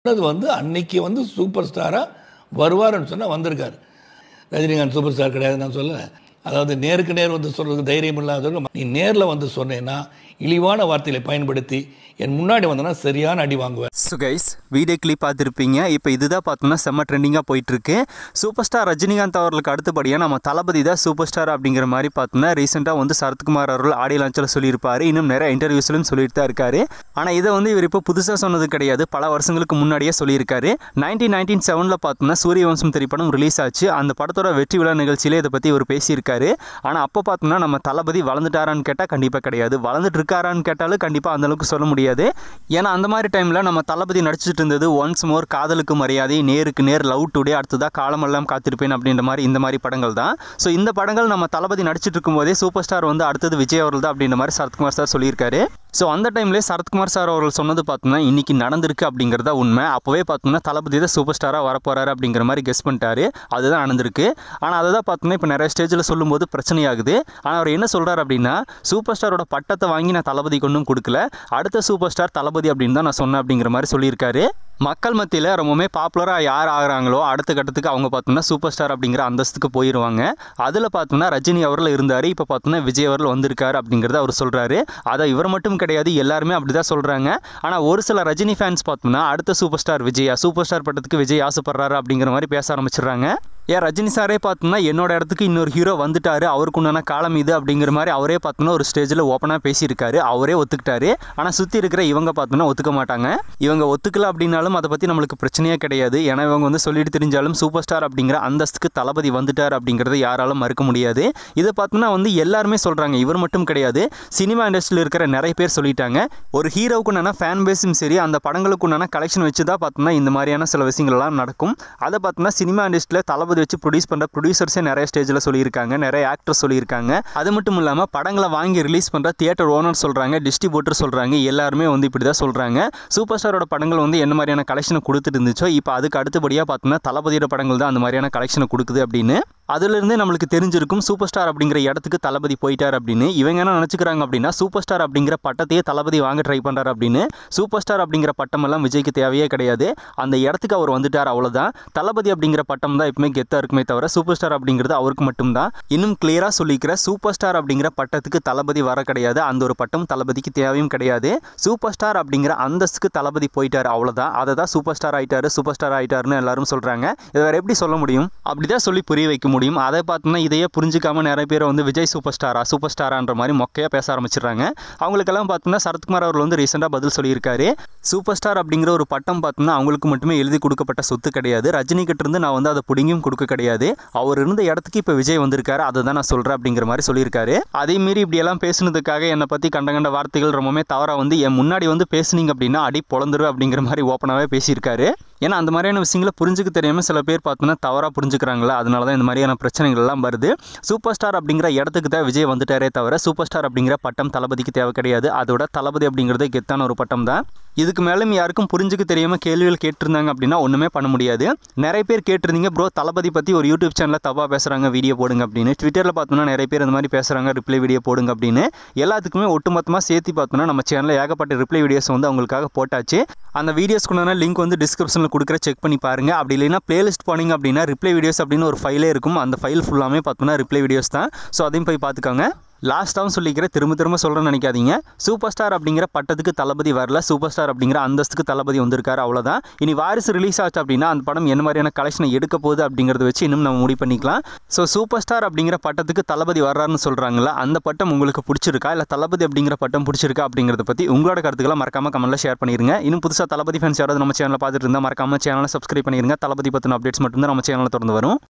அது வந்து அன்னைக்கு வந்து சூப்பர் ஸ்டாராக வருவாருன்னு சொன்னால் வந்திருக்காரு ரஜினிகாந்த் சூப்பர் ஸ்டார் கிடையாது நான் சொல்லலை அதாவது நேருக்கு நேர் வந்து சொல்கிறதுக்கு தைரியம் இல்லாத நீ நேரில் வந்து சொன்னேன்னா இழிவான வார்த்தைகளை பயன்படுத்தி என் முன்னாடி வந்தனா சரியான அடி வாங்குவேன் ஸோ கைஸ் வீடியோ கிளிப் பார்த்துருப்பீங்க இப்போ இதுதான் பார்த்தோம்னா செம்ம ட்ரெண்டிங்காக போயிட்டுருக்கு சூப்பர் ஸ்டார் ரஜினிகாந்த் அவர்களுக்கு அடுத்தபடியாக நம்ம தளபதி தான் சூப்பர் ஸ்டார் அப்படிங்கிற மாதிரி பார்த்தோம்னா ரீசெண்டாக வந்து சரத்குமார் அவர்கள் ஆடியோ லான்ச்சில் சொல்லியிருப்பார் இன்னும் நிறைய இன்டர்வியூஸ்லையும் சொல்லிட்டு தான் இருக்காரு ஆனால் இதை வந்து இவர் இப்போ புதுசாக சொன்னது கிடையாது பல வருஷங்களுக்கு முன்னாடியே சொல்லியிருக்காரு நைன்டீன் நைன்டீன் செவனில் பார்த்தோம்னா சூரியவம்சம் திரைப்படம் ரிலீஸ் ஆச்சு அந்த படத்தோட வெற்றி விழா நிகழ்ச்சியிலே இதை பற்றி இவர் பேசியிருக்காரு ஆனால் அப்போ பார்த்தோம்னா நம்ம தளபதி வளர்ந்துட்டாரான்னு கேட்டால் கண்டிப்பாக கிடையாது வளர்ந்துட்டு இருக்காரான்னு கேட்டாலும் கண்டிப்பாக அந்த அளவுக்கு சொல்ல முடியாது ஏன்னா அந்த மாதிரி டைமில் நம்ம தளபதி நடிச்சிட்டு இருந்தது ஒன்ஸ் மோர் காதலுக்கு மரியாதை நேருக்கு நேர் லவ் டுடே அடுத்ததாக காலமெல்லாம் காத்திருப்பேன் அப்படின்ற மாதிரி இந்த மாதிரி படங்கள் தான் ஸோ இந்த படங்கள் நம்ம தளபதி நடிச்சிட்டு இருக்கும்போதே சூப்பர் ஸ்டார் வந்து அடுத்தது விஜய் அவர்கள் தான் அப்படின்ற மாதிரி சரத்குமார் சார் சொல்லியிருக்காரு ஸோ அந்த டைம்லேயே சரத்குமார் சார் அவர்கள் சொன்னது பார்த்தோம்னா இன்னைக்கு நடந்திருக்கு அப்படிங்கிறதா உண்மை அப்போவே பார்த்தோம்னா தளபதி தான் சூப்பர் ஸ்டாராக வரப்போறாரு அப்படிங்கிற மாதிரி கெஸ் பண்ணிட்டாரு அதுதான் நடந்திருக்கு ஆனால் அதை தான் பார்த்தோம்னா இப்போ நிறைய ஸ்டேஜில் சொல்லும்போது பிரச்சனையாகுது ஆனால் அவர் என்ன சொல்கிறார் அப்படின்னா சூப்பர் ஸ்டாரோட பட்டத்தை வாங்கி நான் தளபதி கொண்டும் கொடுக்கல அடுத்த சூப்பர் ஸ்டார் தளபதி அப்படின்னு தான் நான் சொன்னேன் அப்படிங்கிற மாதிரி சொல்லியிருக்காரு மக்கள் மத்தியில் ரொம்பவுமே பாப்புலராக யார் ஆகுறாங்களோ அடுத்த கட்டத்துக்கு அவங்க பார்த்தோம்னா சூப்பர் ஸ்டார் அப்படிங்கிற அந்தஸ்துக்கு போயிடுவாங்க அதில் பார்த்தோம்னா ரஜினி அவர்கள் இருந்தார் இப்போ பார்த்தோம்னா விஜய் அவர்கள் வந்திருக்காரு அப்படிங்கிறத அவர் சொல்கிறாரு அதை இவர் மட்டும் கிடையாது எல்லாருமே அப்படி தான் சொல்கிறாங்க ஆனால் ஒரு சில ரஜினி ஃபேன்ஸ் பார்த்தோம்னா அடுத்த சூப்பர் ஸ்டார் விஜயா சூப்பர் ஸ்டார் பட்டத்துக்கு விஜய் ஆசைப்படுறாரு அப்படிங்கிற மாதிரி பேச ஆரம்பிச்சிடுறாங்க ஏன் ரஜினி சாரே பார்த்தோம்னா என்னோட இடத்துக்கு இன்னொரு ஹீரோ வந்துட்டாரு அவருக்கு உண்டான காலம் இது அப்படிங்கிற மாதிரி அவரே பார்த்தோம்னா ஒரு ஸ்டேஜில் ஓப்பனாக பேசியிருக்காரு அவரே ஒத்துக்கிட்டாரு ஆனால் சுற்றி இருக்கிற இவங்க பார்த்தோம்னா ஒத்துக்க மாட்டாங்க இவங்க ஒத்துக்கல அப்படின்னாலும் அதை பற்றி நம்மளுக்கு பிரச்சனையே கிடையாது ஏன்னா இவங்க வந்து சொல்லிட்டு தெரிஞ்சாலும் சூப்பர் ஸ்டார் அப்படிங்கிற அந்தஸ்துக்கு தளபதி வந்துட்டார் அப்படிங்கிறத யாராலும் மறுக்க முடியாது இதை பார்த்தோம்னா வந்து எல்லாருமே சொல்கிறாங்க இவர் மட்டும் கிடையாது சினிமா இண்டஸ்ட்ரியில் இருக்கிற நிறைய பேர் சொல்லிட்டாங்க ஒரு ஹீரோவுக்கு உண்டான ஃபேன் பேஸும் சரி அந்த படங்களுக்கு உண்டான கலெக்ஷன் வச்சு தான் பார்த்தோம்னா இந்த மாதிரியான சில விஷயங்கள்லாம் நடக்கும் அதை பார்த்தோம்னா சினிமா இண்டஸ்ட்ரியில் தளபதி வச்சு ப்ரொடியூஸ் பண்ணுற ப்ரொடியூசர்ஸே நிறைய ஸ்டேஜில் சொல்லியிருக்காங்க நிறைய ஆக்டர்ஸ் சொல்லியிருக்காங்க அது மட்டும் இல்லாமல் படங்களை வாங்கி ரிலீஸ் பண்ணுற தியேட்டர் ஓனர் சொல்கிறாங்க டிஸ்ட்ரிபியூட்டர் சொல்கிறாங்க எல்லாருமே வந்து இப்படி தான் சொல்கிறாங்க சூப்பர் ஸ்டாரோட படங்கள் வந்து என்ன மாதிரியான கலெக்ஷனை கொடுத்துட்டு இருந்துச்சோ இப்போ அதுக்கு அடுத்தபடியாக பார்த்தோம்னா தளபதியோட படங்கள் தான் அந்த மாதிரியான கலெக்ஷனை கொடுக்குது அப்படின்னு அதுலேருந்து நம்மளுக்கு தெரிஞ்சிருக்கும் சூப்பர் ஸ்டார் அப்படிங்கிற இடத்துக்கு தளபதி போயிட்டார் அப்படின்னு இவங்க என்ன நினச்சிக்கிறாங்க அப்படின்னா சூப்பர் ஸ்டார் அப்படிங்கிற பட்டத்தையே தளபதி வாங்க ட்ரை பண்ணுறாரு அப்படின்னு சூப்பர் ஸ்டார் அப்படிங்கிற பட்டமெல்லாம் விஜய்க்கு தேவையே கிடையாது அந்த இடத்துக்கு அவர் வந்துட்டார் அவ்வளோதான் தளபதி அப்படிங்கிற பட்டம் தான் எப்பவுமே கெத்தாக இருக்குமே தவிர சூப்பர் ஸ்டார் அப்படிங்கிறது அவருக்கு மட்டும்தான் இன்னும் கிளியராக சொல்லிக்கிற சூப்பர் ஸ்டார் அப்படிங்கிற பட்டத்துக்கு தளபதி வர கிடையாது அந்த ஒரு பட்டம் தளபதிக்கு தேவையும் கிடையாது சூப்பர் ஸ்டார் அப்படிங்கிற அந்தஸ்துக்கு தளபதி போயிட்டார் அவ்வளோதான் அதை தான் சூப்பர் ஸ்டார் ஆயிட்டாரு சூப்பர் ஸ்டார் ஆயிட்டாருன்னு எல்லாரும் சொல்கிறாங்க இதை வேற எப்படி சொல்ல முடியும் அப்படிதான் சொல்லி புரிய வைக்க முடியும் அதை பார்த்தோம்னா இதையே புரிஞ்சுக்காம நிறைய பேர் வந்து விஜய் சூப்பர் ஸ்டாரா சூப்பர் ஸ்டாரான்ற மாதிரி மொக்கையாக பேச ஆரம்பிச்சிடுறாங்க அவங்களுக்கெல்லாம் பார்த்தோம்னா சரத்குமார் அவர்கள் வந்து ரீசெண்டாக பதில் சொல்லியிருக்காரு சூப்பர் ஸ்டார் அப்படிங்கிற ஒரு பட்டம் பார்த்தோம்னா அவங்களுக்கு மட்டுமே எழுதி கொடுக்கப்பட்ட சொத்து கிடையாது ரஜினி கிட்ட இருந்து நான் வந்து அதை பிடிங்கியும் கொடுக்க கிடையாது அவர் இருந்த இடத்துக்கு இப்போ விஜய் வந்திருக்காரு அதை தான் நான் சொல்கிறேன் அப்படிங்கிற மாதிரி சொல்லியிருக்காரு அதே மீறி இப்படியெல்லாம் பேசுனதுக்காக என்னை பற்றி கண்ட கண்ட வார்த்தைகள் ரொம்பவுமே தவறாக வந்து என் முன்னாடி வந்து பேசுனீங்க அப்படின்னா அடி பொழந்துருவேன் அப்படிங்கிற மாதிரி ஓப்பனாகவே பேசியிருக்காரு ஏன்னா அந்த மாதிரியான விஷயங்களை புரிஞ்சுக்க தெரியாமல் சில பேர் பார்த்தோன்னா தவறாக புரிஞ்சுக்கிறாங்களா அதனால தான் இந்த மாதிரியான பிரச்சனைகள் எல்லாம் வருது சூப்பர் ஸ்டார் அப்படிங்கிற இடத்துக்கு தான் விஜய் வந்துட்டாரே தவிர சூப்பர் ஸ்டார் அப்படிங்கிற பட்டம் தளபதிக்கு தேவை கிடையாது அதோட தளபதி அப்படிங்கிறது கெத்தான ஒரு பட்டம் தான் இதுக்கு மேலும் யாருக்கும் புரிஞ்சுக்க தெரியாமல் கேள்விகள் கேட்டிருந்தாங்க அப்படின்னா ஒன்றுமே பண்ண முடியாது நிறைய பேர் கேட்டிருந்தீங்க ப்ரோ தளபதி பற்றி ஒரு யூடியூப் சேனலில் தப்பாக பேசுகிறாங்க வீடியோ போடுங்க அப்படின்னு ட்விட்டரில் பார்த்தோன்னா நிறைய பேர் இந்த மாதிரி பேசுகிறாங்க ரிப்ளை வீடியோ போடுங்க அப்படின்னு எல்லாத்துக்குமே ஒட்டுமொத்தமாக சேர்த்து பார்த்தோன்னா நம்ம சேனலில் ஏகப்பட்ட ரிப்ளை வீடியோஸ் வந்து அவங்களுக்காக போட்டாச்சு அந்த வீடியோஸ்க்குண்டான லிங்க் வந்து டிஸ்கிரிப்ஷனில் கொடுக்குற செக் பண்ணி பாருங்கள் அப்படி இல்லைன்னா பிளேலிஸ்ட் போனீங்க அப்படின்னா ரிப்ளை வீடியோஸ் அப்படின்னு ஒரு ஃபைலே இருக்கும் அந்த ஃபைல் ஃபுல்லாமே பார்த்தோன்னா ரிப்ளை வீடியோஸ் தான் ஸோ அதையும் போய் பார்த்துக்கோங்க லாஸ்ட்டாகவும் சொல்லிக்கிற திரும்ப திரும்ப சொல்கிறேன்னு நினைக்காதீங்க சூப்பர் ஸ்டார் அப்படிங்கிற பட்டத்துக்கு தளபதி வரல சூப்பர் ஸ்டார் அப்படிங்கிற அந்தஸ்துக்கு தளபதி வந்திருக்காரு அவ்வளோதான் இனி வாரிசு ரிலீஸ் ஆச்சு அப்படின்னா அந்த படம் என்ன மாதிரியான கலெக்ஷனை எடுக்க போகுது அப்படிங்கிறத வச்சு இன்னும் நம்ம முடிவு பண்ணிக்கலாம் ஸோ சூப்பர் ஸ்டார் அப்படிங்கிற பட்டத்துக்கு தளபதி வர்றாருன்னு சொல்கிறாங்களா அந்த பட்டம் உங்களுக்கு பிடிச்சிருக்கா இல்லை தளபதி அப்படிங்கிற பட்டம் பிடிச்சிருக்கா அப்படிங்கிறத பற்றி உங்களோட கருத்துக்களை மறக்காம கமெண்ட்டில் ஷேர் பண்ணிருங்க இன்னும் புதுசாக தளபதி ஃபேன்ஸ் யாராவது நம்ம சேனலில் பார்த்துட்டு இருந்தால் மறக்காம சேனலை சப்ஸ்கிரைப் பண்ணிருங்க தளபதி பற்றின அப்டேட்ஸ் மட்டும்தான் நம்ம சேனலில் தொடர்ந்து வரும்